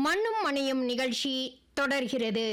மண்ணும் மணியும் நிகழ்ச்சி தொடர்கிறது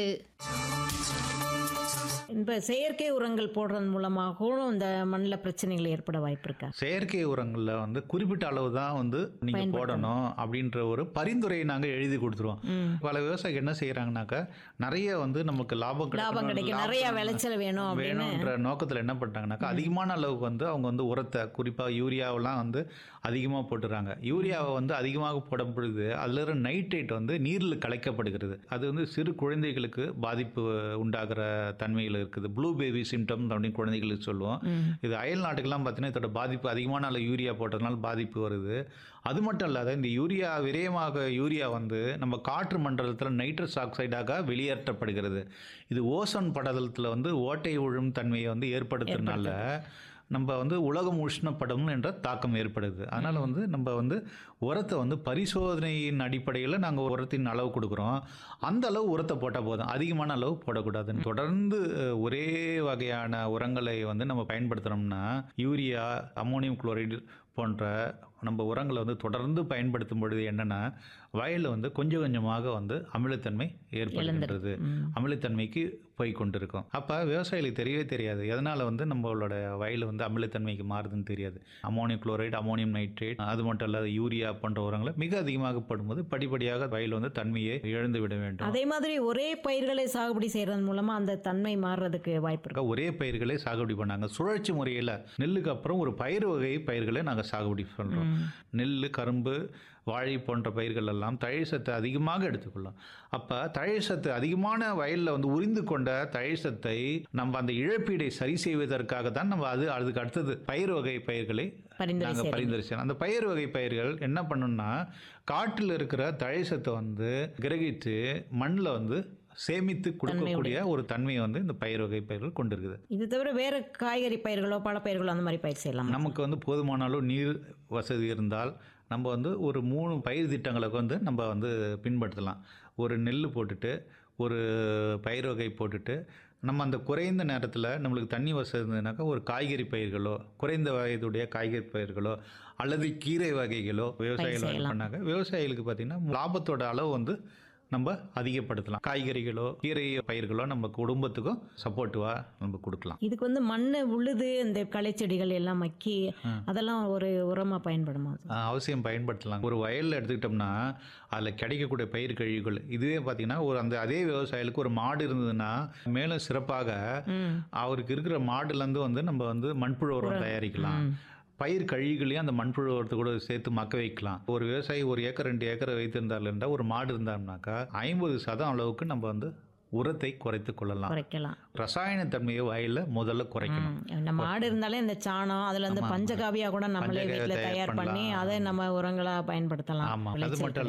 இப்போ செயற்கை உரங்கள் போடுறது மூலமாகவும் இந்த மண்ணில் பிரச்சனைகள் ஏற்பட வாய்ப்பு இருக்கா செயற்கை உரங்களில் வந்து குறிப்பிட்ட அளவு தான் வந்து நீங்கள் போடணும் அப்படின்ற ஒரு பரிந்துரையை நாங்கள் எழுதி கொடுத்துருவோம் பல விவசாயிகள் என்ன செய்கிறாங்கனாக்கா நிறைய வந்து நமக்கு லாபம் லாபம் கிடைக்கும் நிறைய விளைச்சல் வேணும் அப்படின்னு வேணுன்ற நோக்கத்தில் என்ன பண்ணுறாங்கனாக்கா அதிகமான அளவுக்கு வந்து அவங்க வந்து உரத்தை குறிப்பாக யூரியாவெல்லாம் வந்து அதிகமாக போட்டுறாங்க யூரியாவை வந்து அதிகமாக போடும் பொழுது அதில் இருக்கிற நைட்ரேட் வந்து நீரில் கலைக்கப்படுகிறது அது வந்து சிறு குழந்தைகளுக்கு பாதிப்பு உண்டாகிற தன்மையில் இருக்குது ப்ளூ பேபி சிம்டம் அப்படின்னு குழந்தைகளுக்கு சொல்லுவோம் இது அயல் நாட்டுக்கெல்லாம் பார்த்தீங்கன்னா இதோட பாதிப்பு அதிகமான அளவு யூரியா போட்டதுனால பாதிப்பு வருது அது மட்டும் இல்லாத இந்த யூரியா விரயமாக யூரியா வந்து நம்ம காற்று மண்டலத்தில் நைட்ரஸ் ஆக்சைடாக வெளியேற்றப்படுகிறது இது ஓசோன் படலத்தில் வந்து ஓட்டை விழும் தன்மையை வந்து ஏற்படுத்துறதுனால நம்ம வந்து உலகம் உஷ்ணப்படும் என்ற தாக்கம் ஏற்படுது அதனால் வந்து நம்ம வந்து உரத்தை வந்து பரிசோதனையின் அடிப்படையில் நாங்கள் உரத்தின் அளவு கொடுக்குறோம் அந்த அளவு உரத்தை போட்டால் போதும் அதிகமான அளவு போடக்கூடாதுன்னு தொடர்ந்து அஹ், ஒரே வகையான உரங்களை வந்து நம்ம பயன்படுத்துகிறோம்னா யூரியா அம்மோனியம் குளோரைடு போன்ற நம்ம உரங்களை வந்து தொடர்ந்து பயன்படுத்தும் பொழுது என்னென்னா வயலில் வந்து கொஞ்சம் கொஞ்சமாக வந்து அமிலத்தன்மை ஏற்படுகின்றது அமிலத்தன்மைக்கு போய் கொண்டிருக்கும் அப்போ விவசாயிகளுக்கு தெரியவே தெரியாது எதனால் வந்து நம்மளோட வயல் வந்து அமிலத்தன்மைக்கு மாறுதுன்னு தெரியாது அமோனியம் குளோரைடு அமோனியம் நைட்ரேட் அது மட்டும் இல்லாத யூரியா போன்ற உரங்களை மிக அதிகமாக படும்போது படிப்படியாக வயல் வந்து தன்மையை இழந்து விட வேண்டும் அதே மாதிரி ஒரே பயிர்களை சாகுபடி செய்யறது மூலமா அந்த தன்மை மாறுறதுக்கு வாய்ப்பு இருக்கு ஒரே பயிர்களை சாகுபடி பண்ணாங்க சுழற்சி முறையில் நெல்லுக்கு அப்புறம் ஒரு பயிர் வகை பயிர்களை நாங்கள் சாகுபடி பண்ணுறோம் நெல் கரும்பு வாழை போன்ற பயிர்கள் எல்லாம் தழை சத்தை அதிகமாக எடுத்துக்கொள்ளும் அப்போ தழை சத்து அதிகமான வயலில் வந்து உறிந்து கொண்ட தழை சத்தை நம்ம அந்த இழப்பீடை சரி செய்வதற்காக தான் நம்ம அது அதுக்கு அடுத்தது பயிர் வகை பயிர்களை பரிந்துரை நாங்கள் செய்றீங்க. பரிந்துரை செய்யணும் அந்த பயிர் வகை பயிர்கள் என்ன பண்ணணும்னா காட்டில் இருக்கிற தழை சத்தை வந்து கிரகித்து மண்ணில் வந்து சேமித்து கொடுக்கக்கூடிய ஒரு தன்மையை வந்து இந்த பயிர் வகை பயிர்கள் கொண்டிருக்குது இது தவிர வேற காய்கறி பயிர்களோ பழப்பயிர்களோ அந்த மாதிரி பயிர் செய்யலாம் நமக்கு வந்து போதுமான அளவு நீர் வசதி இருந்தால் நம்ம வந்து ஒரு மூணு பயிர் திட்டங்களை வந்து நம்ம வந்து பின்படுத்தலாம் ஒரு நெல் போட்டுட்டு ஒரு பயிர் வகை போட்டுட்டு நம்ம அந்த குறைந்த நேரத்தில் நம்மளுக்கு தண்ணி வசதி இருந்ததுனாக்கா ஒரு காய்கறி பயிர்களோ குறைந்த வயதுடைய காய்கறி பயிர்களோ அல்லது கீரை வகைகளோ விவசாயிகள் செய்யலாம். பண்ணாங்க விவசாயிகளுக்கு பார்த்திங்கன்னா லாபத்தோட அளவு வந்து நம்ம அதிகப்படுத்தலாம் காய்கறிகளோ கீரை பயிர்களோ நம்ம குடும்பத்துக்கும் சப்போர்ட்டிவாக நம்ம கொடுக்கலாம் இதுக்கு வந்து மண்ணு உழுது இந்த களை செடிகள் எல்லாம் மக்கி அதெல்லாம் ஒரு உரமா பயன்படுமா ஆ, அவசியம் பயன்படுத்தலாம் ஒரு வயலில் எடுத்துக்கிட்டோம்னா அதில் கிடைக்கக்கூடிய பயிர் கழிவுகள் இதுவே பார்த்தீங்கன்னா ஒரு அந்த அதே விவசாயிகளுக்கு ஒரு மாடு இருந்ததுன்னா மேலும் சிறப்பாக அவருக்கு இருக்கிற மாடுலேருந்து வந்து நம்ம வந்து மண்புழு உரம் தயாரிக்கலாம் பயிர் கழிவுகளையும் அந்த மண்புழு உரத்தை கூட சேர்த்து மக்க வைக்கலாம் ஒரு விவசாயி ஒரு ஏக்கர் ரெண்டு ஏக்கர் வைத்திருந்தார் இருந்தால் ஒரு மாடு இருந்தாருனாக்கா ஐம்பது சதம் அளவுக்கு நம்ம வந்து உரத்தை குறைத்து கொள்ளலாம் குறைக்கலாம் ரசாயன தன்மையை வயலில் முதல்ல குறைக்கணும் ம். நம்ம மாடு இருந்தாலே இந்த சாணம் அதுல இருந்து பஞ்சகாவியா கூட நம்மளே பஞ்சகாவியா வீட்டுல தயார் தயார் பண்ணி பண்ணலாம். அதை நம்ம உரங்களா பயன்படுத்தலாம் ஆமாம் அது விளைச்சலுக்கு. மட்டும்